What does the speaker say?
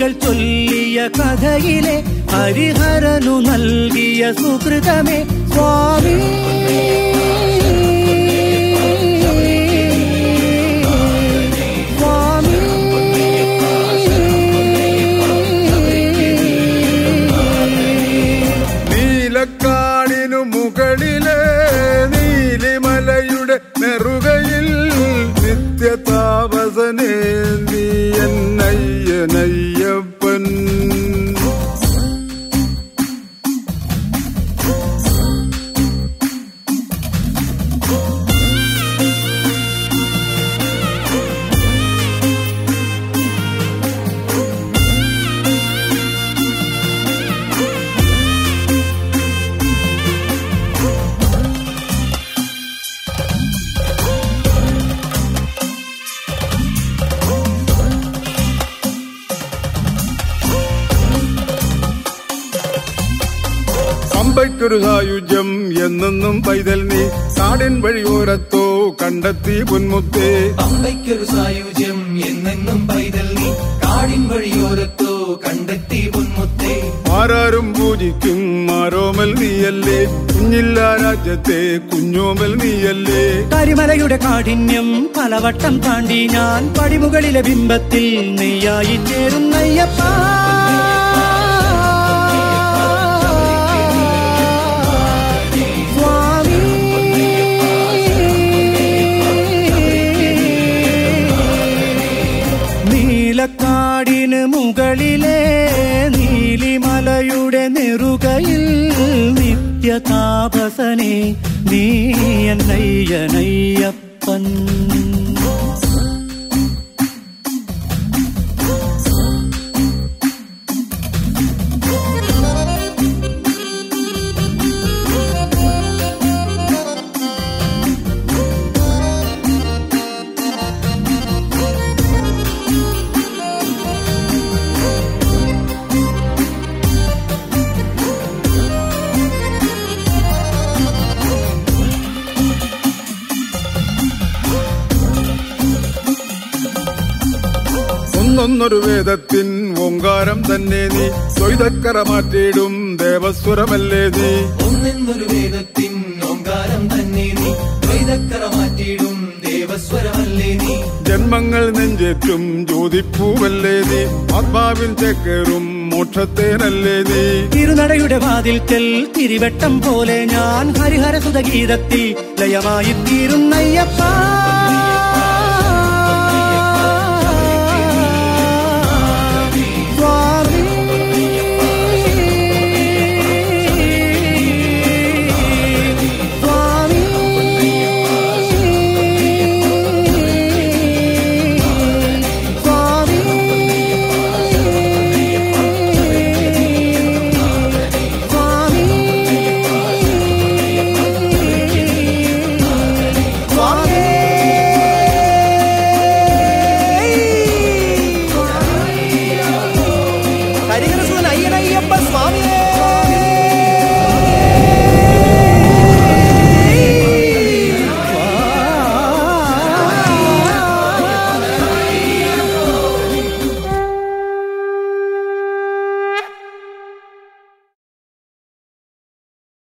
ഋഷികൾ ചൊല്ലിയ കഥയിലെ ഹരിഹരനു നൽകിയ സുഹൃതമേ സ്വാമി സ്വാമി നീലക്കാടിനു മുകളിലെ നീലിമലയുടെ നെറുകയിൽ നിത്യതാപസനേ നീ എന്നയ്യനയ്യപ്പൻ പമ്പയ്ക്കൊരു സായുജ്യം എന്നെന്നും പൈതൽ നീ കാടിൻ വഴിയോരത്തോ കണ്ടെത്തി പൊന്മുത്തേ പമ്പയ്ക്കൊരു സായുജ്യം എന്നെന്നും പൈതൽ നീ കാടിൻ വഴിയോരത്തോ കണ്ടെത്തി പൊന്മുത്തേ ആരാരും പൂജിക്കും ആരോമൽ നീയല്ലേ കുഞ്ഞില്ല രാജ്യത്തെ കുഞ്ഞോമൽ നീയല്ലേ കരിമലയുടെ കാഠിന്യം പലവട്ടം താണ്ടി ഞാൻ പടിമുകളിലെ ബിംബത്തിൽ നെയ്യായി ചേരുന്നയ്യപ്പ സ്വാമി നീലക്കാടിന് മുകളിലെ നീലിമലയുടെ നെറുകയിൽ നിത്യതാപസനെ നീ എന്നയ്യനയ്യപ്പൻ ഒന്നൊന്നൊരു വേദത്തിൻ ഓങ്കാരം തന്നെ നീ ദ്വൈതക്കര മാറ്റിയിടും ദേവസ്വരമല്ലേ നീ ഒന്നെന്നൊരു വേദത്തിൻ ഓങ്കാരം തന്നെ നീ ദ്വൈതക്കറ മാറ്റിയിടും ദേവസ്വരമല്ലേ നീ ജന്മങ്ങൾ നെഞ്ചേറ്റും ജ്യോതിപ്പൂവല്ലേ നീ ആത്മാവിൽ ചേക്കേറും മോക്ഷത്തേനല്ലേ നീ തിരുനടയുടെ വാതിൽക്കൽ തിരിവട്ടം പോലെ ഞാൻ ഹരിഹരസുത ഗീതത്തിൽ ലയമായി തീരുന്നയ്യപ്പ